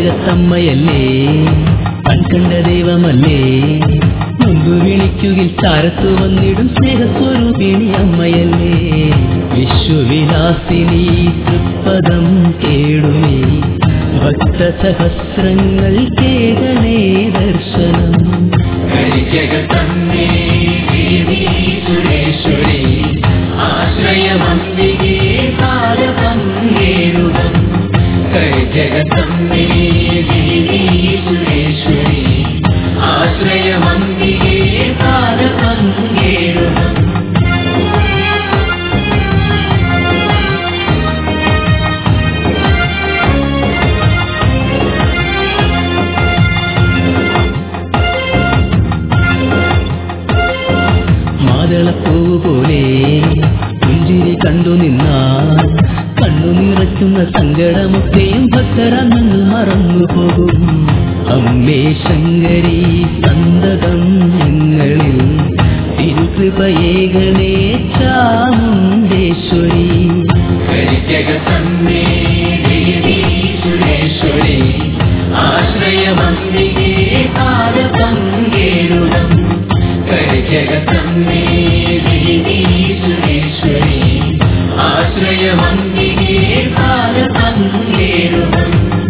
കരിജകത്തമ്മയല്ലേ കൺകണ്ട ദൈവമല്ലേ മുമ്പ് വിളിക്കുകിൽ ചാരത്തു വന്നിടും സ്നേഹസ്വരൂപിണി അമ്മയല്ലേ വിശ്വവിലാസിനി തൃപ്പദം കേടുമേ ഭക്തസഹസ്രങ്ങൾ കേകണേ ദർശനം കരിജകത്തമ്മേ ദേവി സുരേശ്വരി ആശ്രയമന്തികേ പാദപങ്കേരുകം കരിജകത്തമ്മേ ദേവി സുരേശ്വരി ആശ്രയമന്തികേ പാദപങ്കേരുകം മാതളപ്പൂ പോലെ പുഞ്ചിരി കണ്ടു നിന്നാൽ കണ്ണു നിറയ്ക്കുന്ന സങ്കടമൊക്കെയും ഭക്തരന്നു മറന്നു പോകും അമ്മേ ശങ്കരി സന്തതം ഞങ്ങളിൽ തിരുകൃപയേകണേ ചാമുണ്ടേശ്വരി കരിജകത്തമ്മേ ദേവി സുരേശ്വരി ആശ്രയമന്തികേ പാദപങ്കേരുകം കരിജകത്തമ്മേ ദേവി സുരേശ്വരി ആശ്രയമന്തികേ പാദപങ്കേരുകം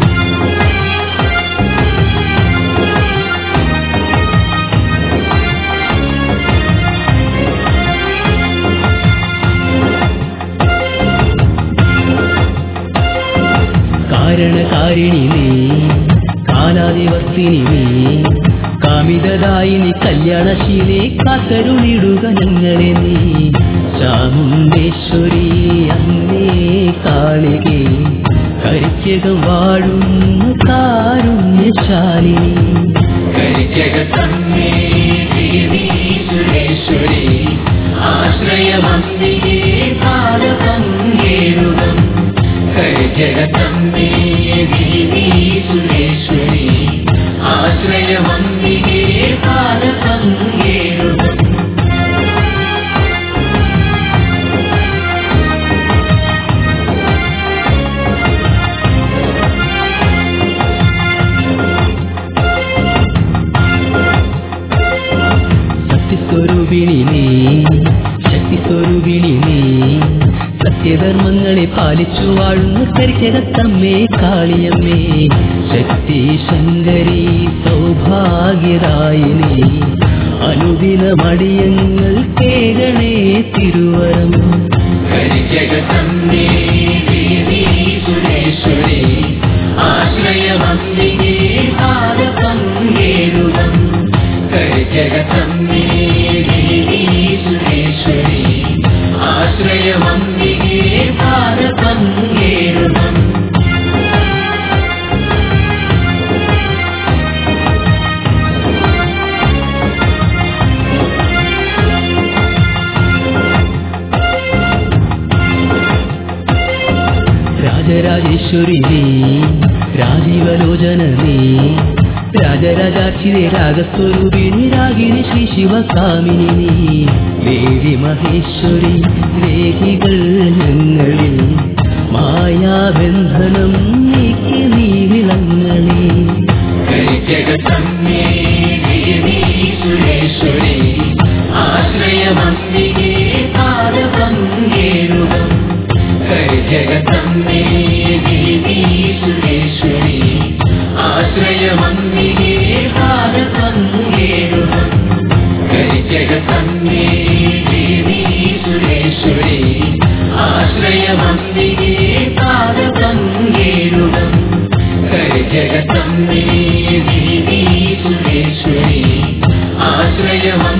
കാരണകാരിണി നീ കാലാതിവർത്തിനി നീ കാമിതദായിനി കല്യാണശീലെ കാത്തരുളിടുക ഞങ്ങളെ നീ ചാമുണ്ടേശ്വരി അന്നേ കാളികേ കരിക്കകം വാഴുന്ന കാരുണ്യശാലിനി കരിജകത്തമ്മേ ദേവി സുരേശ്വരി ആശ്രയമന്തികേ പാദപങ്കേരുകം കരിജകത്തമ്മേ ദേവി സുരേശ്വരി ആശ്രയമന്തികേ പാദപങ്കേരുകം സത്യസ്വരൂപിണി നീ ശക്തിസ്വരൂപിണി നീ സത്യധർമ്മങ്ങളെ പാലിച്ചു വാഴുന്ന കരിക്കകത്തമ്മേ കാളിയമ്മേ ശക്തി ശങ്കരി സൗഭാഗ്യദായിനി അനുദിനമടിയങ്ങൾ കേകണേ തിരുവരം കരിജകത്തമ്മേ ദേവി സുരേശ്വരി ആശ്രയമന്തികേ പാദപങ്കേരുകം കരിജകത്തമ്മേ ദേവി സുരേശ്വരി ആശ്രയമന്തികേ പാദപങ്കേരുകം രാജരാജേശ്വരി നീ രാജീവലോചന നീ രാജരാജാക്ഷിരെ രാഗസ്വരൂപിണി രാഗിണി ശ്രീ ശിവകാമിനി നീ ദേവി മഹേശ്വരി ദേഹികൾ ഞങ്ങളിൽ മായാബന്ധനം നീക്കി നീ വിളങ്ങളേ കരിജകത്തമ്മേ ദേവി സുരേശ്വരി ആശ്രയമന്തികേ പാദപങ്കേരുകം കരിജകത്തമ്മേ ദേവി സുരേശ്വരി ആശ്രയമന്തികേ പാദപങ്കേരുകം കരിജകത്തമ്മേ ദേവി സുരേശ്വരി ആശ്രയമന്തികേ പാദപങ്കേരുകം കരിജകത്തമ്മേ ദേവി സുരേശ്വരി ആശ്രയമ